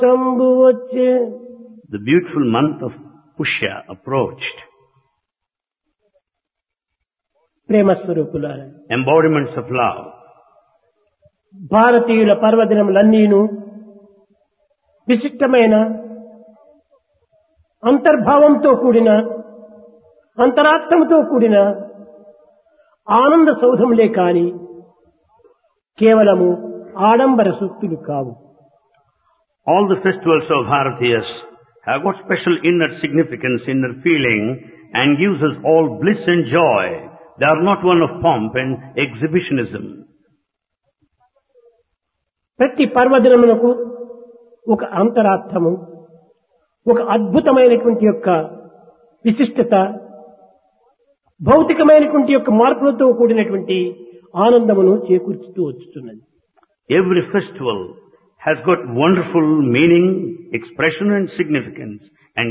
శంభు వచ్చే The beautiful month of Pushya approached. ప్రేమ స్వరూపులారా Embodiments of love. భారతీయుల పర్వదినములన్నీను విశిష్టమైన అంతర్భావంతో కూడిన అంతరాత్మతో కూడిన ఆనంద సౌధములే కాని కేవలము ఆడంబర సూక్తులు కావు All the festivals of Bharatiyas have got special inner significance, inner feeling, and gives us all bliss and joy. They are not one of pomp and exhibitionism. ప్రతి పర్వదినమునకు ఒక అంతరార్థము ఒక అద్భుతమైనటువంటి యొక్క విశిష్టత భౌతికమైనటువంటి యొక్క మార్పులతో కూడినటువంటి ఆనందమును చేకూర్చుతూ వచ్చుతున్నది Every festival has got wonderful meaning, expression and significance